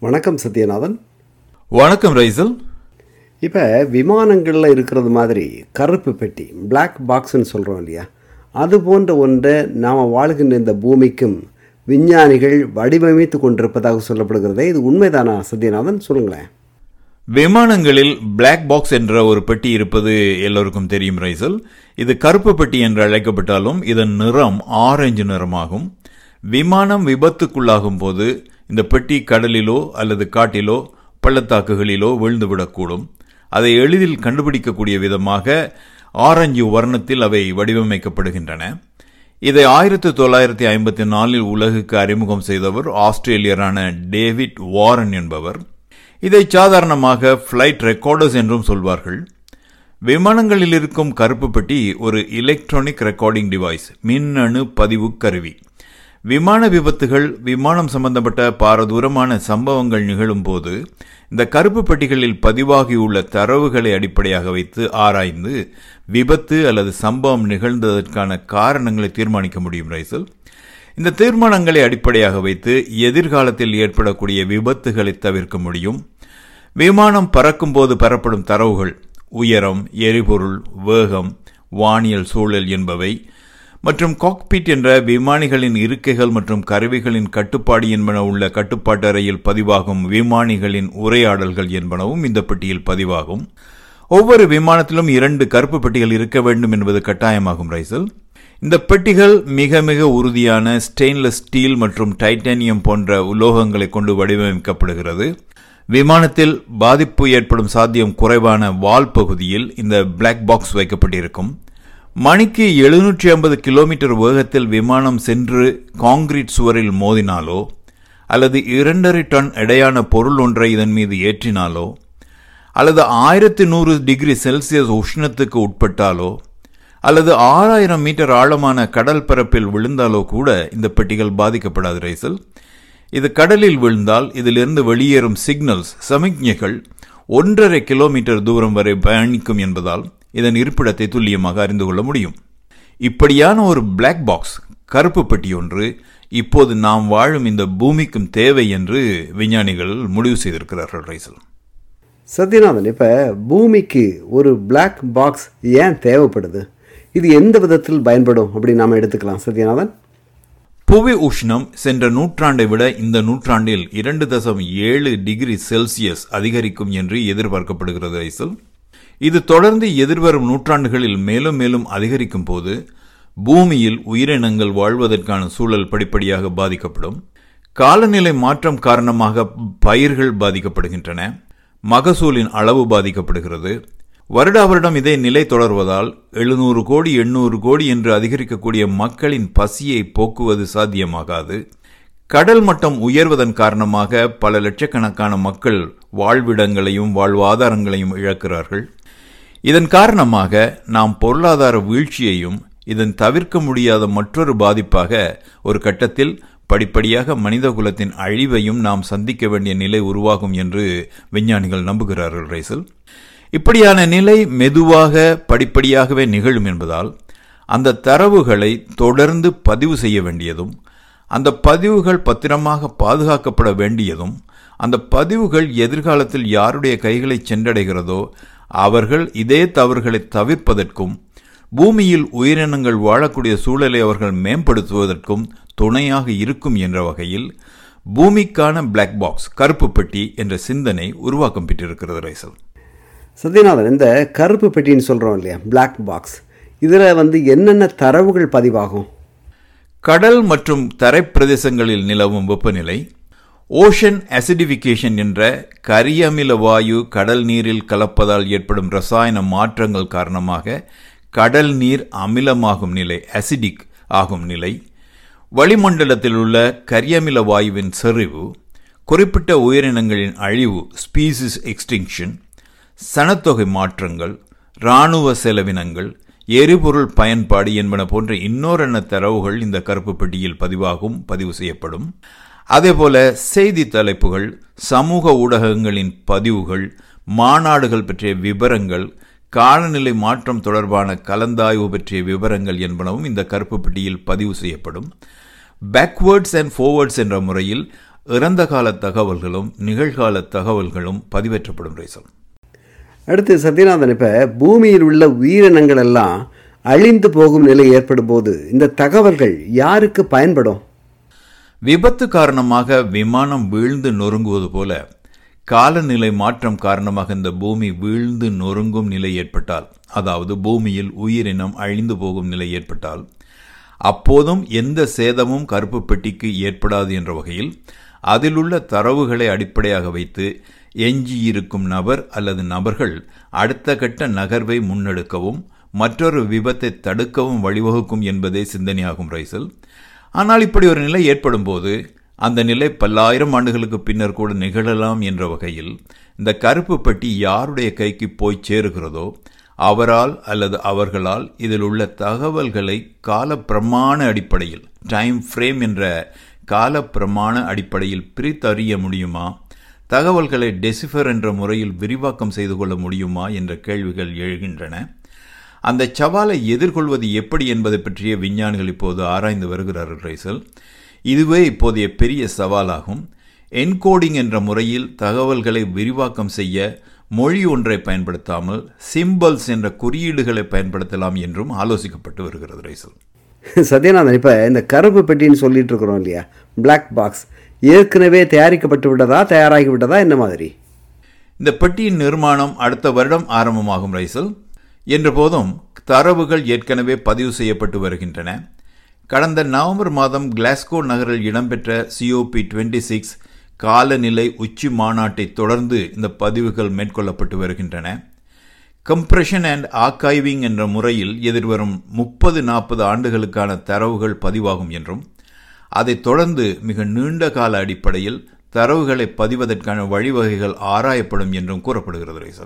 வணக்கம் சத்யநாதன் வணக்கம் ரைசல் இப்போ விமானங்களில் இருக்கிறது மாதிரி கருப்பு பெட்டி Black பாக்ஸ்னு சொல்கிறோம் இல்லையா அது போன்ற ஒன்றை நாம் வாழ்கின்ற இந்த பூமிக்கும் விஞ்ஞானிகள் வடிவமைத்து கொண்டிருப்பதாக சொல்லப்படுகிறதே இது உண்மைதானா சத்யநாதன் சொல்லுங்களேன் விமானங்களில் பிளாக் பாக்ஸ் என்ற ஒரு பெட்டி இருப்பது எல்லோருக்கும் தெரியும் ரைசல் இது கருப்பு பெட்டி என்று அழைக்கப்பட்டாலும் இதன் நிறம் ஆரஞ்சு நிறமாகும் விமானம் விபத்துக்குள்ளாகும் போது இந்த பெட்டி கடலிலோ அல்லது காட்டிலோ பள்ளத்தாக்குகளிலோ விழுந்துவிடக்கூடும் அதை எளிதில் கண்டுபிடிக்கக்கூடிய விதமாக ஆரஞ்சு வர்ணத்தில் அவை வடிவமைக்கப்படுகின்றன இதை ஆயிரத்தி தொள்ளாயிரத்தி ஐம்பத்தி நாலில் உலகுக்கு அறிமுகம் செய்தவர் ஆஸ்திரேலியரான டேவிட் வாரன் என்பவர் இதை சாதாரணமாக ஃப்ளைட் ரெக்கார்டர்ஸ் என்றும் சொல்வார்கள் விமானங்களில் இருக்கும் கருப்பு பெட்டி ஒரு எலக்ட்ரானிக் ரெக்கார்டிங் டிவைஸ் மின்னணு பதிவு கருவி விமான விபத்துகள் விமானம் சம்பந்தப்பட்ட பாரதூரமான சம்பவங்கள் நிகழும் போது இந்த கருப்பு பெட்டிகளில் பதிவாகியுள்ள தரவுகளை அடிப்படையாக வைத்து ஆராய்ந்து விபத்து அல்லது சம்பவம் நிகழ்ந்ததற்கான காரணங்களை தீர்மானிக்க முடியும் ரைசல் இந்த தீர்மானங்களை அடிப்படையாக வைத்து எதிர்காலத்தில் ஏற்படக்கூடிய விபத்துகளை தவிர்க்க முடியும் விமானம் பறக்கும் போது பெறப்படும் தரவுகள் உயரம் எரிபொருள் வேகம் வானியல் சூழல் என்பவை மற்றும் காக்பிட் என்ற விமானிகளின் இருக்கைகள் மற்றும் கருவிகளின் கட்டுப்பாடு என்பன உள்ள கட்டுப்பாட்டு அறையில் பதிவாகும் விமானிகளின் உரையாடல்கள் என்பனவும் இந்த பெட்டியில் பதிவாகும் ஒவ்வொரு விமானத்திலும் இரண்டு கருப்பு பெட்டிகள் இருக்க வேண்டும் என்பது கட்டாயமாகும் ரைசல் இந்த பெட்டிகள் மிக மிக உறுதியான ஸ்டெயின்லெஸ் ஸ்டீல் மற்றும் டைட்டானியம் போன்ற உலோகங்களை கொண்டு வடிவமைக்கப்படுகிறது விமானத்தில் பாதிப்பு ஏற்படும் சாத்தியம் குறைவான வால் பகுதியில் இந்த பிளாக் பாக்ஸ் வைக்கப்பட்டிருக்கும் மணிக்கு எழுநூற்றி ஐம்பது கிலோமீட்டர் வேகத்தில் விமானம் சென்று காங்கிரீட் சுவரில் மோதினாலோ அல்லது இரண்டரை டன் எடையான பொருள் ஒன்றை இதன் மீது ஏற்றினாலோ அல்லது ஆயிரத்தி நூறு டிகிரி செல்சியஸ் உஷ்ணத்துக்கு உட்பட்டாலோ அல்லது ஆறாயிரம் மீட்டர் ஆழமான கடல் பரப்பில் விழுந்தாலோ கூட இந்த பெட்டிகள் பாதிக்கப்படாது ரைசல் இது கடலில் விழுந்தால் இதிலிருந்து வெளியேறும் சிக்னல்ஸ் சமிக்ஞைகள் ஒன்றரை கிலோமீட்டர் தூரம் வரை பயணிக்கும் என்பதால் இதன் இருப்பிடத்தை துல்லியமாக அறிந்து கொள்ள முடியும் இப்படியான ஒரு பிளாக் பாக்ஸ் கருப்பு பெட்டி ஒன்று இப்போது நாம் வாழும் இந்த பூமிக்கும் தேவை என்று விஞ்ஞானிகள் முடிவு செய்திருக்கிறார்கள் ரைசல் சத்யநாதன் இப்போ பூமிக்கு ஒரு Black பாக்ஸ் ஏன் தேவைப்படுது இது எந்த விதத்தில் பயன்படும் அப்படின்னு நாம் எடுத்துக்கலாம் சத்யநாதன் புவி உஷ்ணம் சென்ற நூற்றாண்டை விட இந்த நூற்றாண்டில் இரண்டு தசம் ஏழு டிகிரி செல்சியஸ் அதிகரிக்கும் என்று எதிர்பார்க்கப்படுகிறது ரைசல் இது தொடர்ந்து எதிர்வரும் நூற்றாண்டுகளில் மேலும் மேலும் அதிகரிக்கும் போது பூமியில் உயிரினங்கள் வாழ்வதற்கான சூழல் படிப்படியாக பாதிக்கப்படும் காலநிலை மாற்றம் காரணமாக பயிர்கள் பாதிக்கப்படுகின்றன மகசூலின் அளவு பாதிக்கப்படுகிறது வருடா வருடம் இதே நிலை தொடர்வதால் எழுநூறு கோடி எண்ணூறு கோடி என்று அதிகரிக்கக்கூடிய மக்களின் பசியை போக்குவது சாத்தியமாகாது கடல் மட்டம் உயர்வதன் காரணமாக பல லட்சக்கணக்கான மக்கள் வாழ்விடங்களையும் வாழ்வாதாரங்களையும் இழக்கிறார்கள் இதன் காரணமாக நாம் பொருளாதார வீழ்ச்சியையும் இதன் தவிர்க்க முடியாத மற்றொரு பாதிப்பாக ஒரு கட்டத்தில் படிப்படியாக மனிதகுலத்தின் அழிவையும் நாம் சந்திக்க வேண்டிய நிலை உருவாகும் என்று விஞ்ஞானிகள் நம்புகிறார்கள் ரைசல் இப்படியான நிலை மெதுவாக படிப்படியாகவே நிகழும் என்பதால் அந்த தரவுகளை தொடர்ந்து பதிவு செய்ய வேண்டியதும் அந்த பதிவுகள் பத்திரமாக பாதுகாக்கப்பட வேண்டியதும் அந்த பதிவுகள் எதிர்காலத்தில் யாருடைய கைகளை சென்றடைகிறதோ அவர்கள் இதே தவறுகளை தவிர்ப்பதற்கும் பூமியில் உயிரினங்கள் வாழக்கூடிய சூழலை அவர்கள் மேம்படுத்துவதற்கும் துணையாக இருக்கும் என்ற வகையில் பூமிக்கான பிளாக் பாக்ஸ் கருப்பு பெட்டி என்ற சிந்தனை உருவாக்கம் பெற்றிருக்கிறது ரைசல் சத்யநாதன் இந்த கருப்பு பெட்டின்னு சொல்கிறோம் இல்லையா Black பாக்ஸ் இதில் வந்து என்னென்ன தரவுகள் பதிவாகும் கடல் மற்றும் தரைப்பிரதேசங்களில் நிலவும் வெப்பநிலை ஓஷன் அசிடிஃபிகேஷன் என்ற கரியமில வாயு கடல் நீரில் கலப்பதால் ஏற்படும் ரசாயன மாற்றங்கள் காரணமாக கடல் நீர் அமிலமாகும் நிலை அசிடிக் ஆகும் நிலை வளிமண்டலத்தில் உள்ள கரியமில வாயுவின் செறிவு குறிப்பிட்ட உயிரினங்களின் அழிவு ஸ்பீசிஸ் எக்ஸ்டிங்ஷன் சனத்தொகை மாற்றங்கள் இராணுவ செலவினங்கள் எரிபொருள் பயன்பாடு என்பன போன்ற இன்னொரென்ன தரவுகள் இந்த கருப்பு பெட்டியில் பதிவாகும் பதிவு செய்யப்படும் அதேபோல செய்தி தலைப்புகள் சமூக ஊடகங்களின் பதிவுகள் மாநாடுகள் பற்றிய விவரங்கள் காலநிலை மாற்றம் தொடர்பான கலந்தாய்வு பற்றிய விவரங்கள் என்பனவும் இந்த கருப்பு பெட்டியில் பதிவு செய்யப்படும் பேக்வேர்ட்ஸ் அண்ட் ஃபார்வர்ட்ஸ் என்ற முறையில் இறந்த கால தகவல்களும் நிகழ்கால தகவல்களும் பதிவேற்றப்படும் ரைசல் அடுத்து சத்யநாதன் இப்போ பூமியில் உள்ள உயிரினங்கள் எல்லாம் அழிந்து போகும் நிலை ஏற்படும் போது இந்த தகவல்கள் யாருக்கு பயன்படும் விபத்து காரணமாக விமானம் வீழ்ந்து நொறுங்குவது போல காலநிலை மாற்றம் காரணமாக இந்த பூமி வீழ்ந்து நொறுங்கும் நிலை ஏற்பட்டால் அதாவது பூமியில் உயிரினம் அழிந்து போகும் நிலை ஏற்பட்டால் அப்போதும் எந்த சேதமும் கருப்பு பெட்டிக்கு ஏற்படாது என்ற வகையில் அதிலுள்ள தரவுகளை அடிப்படையாக வைத்து எஞ்சியிருக்கும் நபர் அல்லது நபர்கள் அடுத்த கட்ட நகர்வை முன்னெடுக்கவும் மற்றொரு விபத்தை தடுக்கவும் வழிவகுக்கும் என்பதே சிந்தனையாகும் ரைசல் ஆனால் இப்படி ஒரு நிலை ஏற்படும் போது அந்த நிலை பல்லாயிரம் ஆண்டுகளுக்கு பின்னர் கூட நிகழலாம் என்ற வகையில் இந்த கருப்பு பெட்டி யாருடைய கைக்கு போய் சேருகிறதோ அவரால் அல்லது அவர்களால் இதில் உள்ள தகவல்களை கால பிரமாண அடிப்படையில் டைம் ஃப்ரேம் என்ற கால பிரமாண அடிப்படையில் பிரித்தறிய முடியுமா தகவல்களை டெசிஃபர் என்ற முறையில் விரிவாக்கம் செய்து கொள்ள முடியுமா என்ற கேள்விகள் எழுகின்றன அந்த சவாலை எதிர்கொள்வது எப்படி என்பதை பற்றிய விஞ்ஞானிகள் இப்போது ஆராய்ந்து வருகிறார்கள் ரைசல் இதுவே இப்போதைய பெரிய சவாலாகும் என்கோடிங் என்ற முறையில் தகவல்களை விரிவாக்கம் செய்ய மொழி ஒன்றை பயன்படுத்தாமல் சிம்பல்ஸ் என்ற குறியீடுகளை பயன்படுத்தலாம் என்றும் ஆலோசிக்கப்பட்டு வருகிறது ரைசல் சத்யநாதன் இப்போ இந்த கருப்பு பெட்டின்னு சொல்லிட்டு இருக்கிறோம் இல்லையா பிளாக் பாக்ஸ் ஏற்கனவே தயாரிக்கப்பட்டு விட்டதா தயாராகி விட்டதா என்ன மாதிரி இந்த பெட்டியின் நிர்மாணம் அடுத்த வருடம் ஆரம்பமாகும் ரைசல் என்ற போதும் தரவுகள் ஏற்கனவே பதிவு செய்யப்பட்டு வருகின்றன கடந்த நவம்பர் மாதம் கிளாஸ்கோ நகரில் இடம்பெற்ற சிஓபி டுவெண்ட்டி சிக்ஸ் காலநிலை உச்சி மாநாட்டை தொடர்ந்து இந்த பதிவுகள் மேற்கொள்ளப்பட்டு வருகின்றன கம்ப்ரெஷன் அண்ட் ஆர்கைவிங் என்ற முறையில் எதிர்வரும் முப்பது நாற்பது ஆண்டுகளுக்கான தரவுகள் பதிவாகும் என்றும் அதைத் தொடர்ந்து மிக நீண்ட கால அடிப்படையில் தரவுகளை பதிவதற்கான வழிவகைகள் ஆராயப்படும் என்றும் கூறப்படுகிறது ரைசல்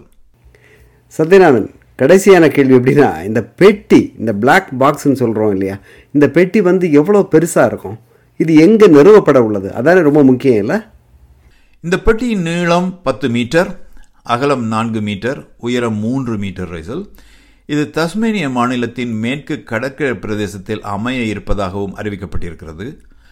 சத்யநாதன் கடைசியான கேள்வி எப்படின்னா இந்த பெட்டி இந்த பிளாக் பாக்ஸ்ன்னு சொல்கிறோம் இல்லையா இந்த பெட்டி வந்து எவ்வளோ பெருசாக இருக்கும் இது எங்கே நிறுவப்பட உள்ளது அதானே ரொம்ப முக்கியம் இல்லை இந்த பெட்டியின் நீளம் பத்து மீட்டர் அகலம் நான்கு மீட்டர் உயரம் மூன்று மீட்டர் ரைசல் இது தஸ்மேனிய மாநிலத்தின் மேற்கு கடற்கரை பிரதேசத்தில் அமைய இருப்பதாகவும் அறிவிக்கப்பட்டிருக்கிறது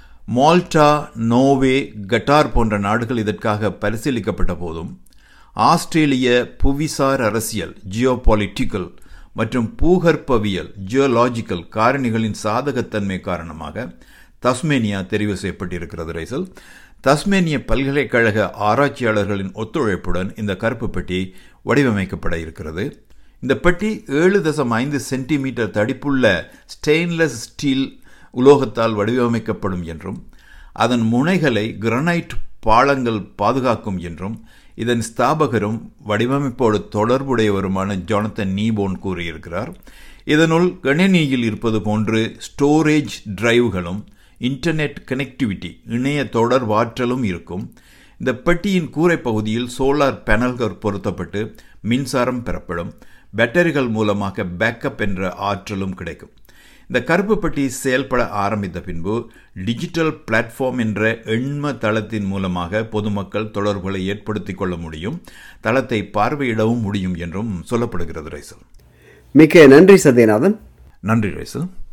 மால்டா நோவே கட்டார் போன்ற நாடுகள் இதற்காக பரிசீலிக்கப்பட்ட போதும் ஆஸ்திரேலிய புவிசார் அரசியல் ஜியோபாலிட்டிக்கல் மற்றும் பூகற்பவியல் ஜியோலாஜிக்கல் காரணிகளின் சாதகத்தன்மை காரணமாக தஸ்மேனியா தெரிவு செய்யப்பட்டிருக்கிறது ரைசல் தஸ்மேனிய பல்கலைக்கழக ஆராய்ச்சியாளர்களின் ஒத்துழைப்புடன் இந்த கருப்பு பெட்டி வடிவமைக்கப்பட இருக்கிறது இந்த பெட்டி ஏழு தசம் ஐந்து சென்டிமீட்டர் தடிப்புள்ள ஸ்டெயின்லெஸ் ஸ்டீல் உலோகத்தால் வடிவமைக்கப்படும் என்றும் அதன் முனைகளை கிரனைட் பாலங்கள் பாதுகாக்கும் என்றும் இதன் ஸ்தாபகரும் வடிவமைப்போடு தொடர்புடையவருமான ஜானத்தன் நீபோன் கூறியிருக்கிறார் இதனுள் கணினியில் இருப்பது போன்று ஸ்டோரேஜ் டிரைவ்களும் இன்டர்நெட் கனெக்டிவிட்டி இணைய தொடர்பாற்றலும் இருக்கும் இந்த பெட்டியின் கூரை பகுதியில் சோலார் பேனல்கள் பொருத்தப்பட்டு மின்சாரம் பெறப்படும் பேட்டரிகள் மூலமாக பேக்கப் என்ற ஆற்றலும் கிடைக்கும் இந்த கருப்பு பெட்டி செயல்பட ஆரம்பித்த பின்பு டிஜிட்டல் பிளாட்ஃபார்ம் என்ற எண்ம தளத்தின் மூலமாக பொதுமக்கள் தொடர்புகளை ஏற்படுத்திக் கொள்ள முடியும் தளத்தை பார்வையிடவும் முடியும் என்றும் சொல்லப்படுகிறது ரைசல் மிக்க நன்றி சத்யநாதன் நன்றி ரைசல்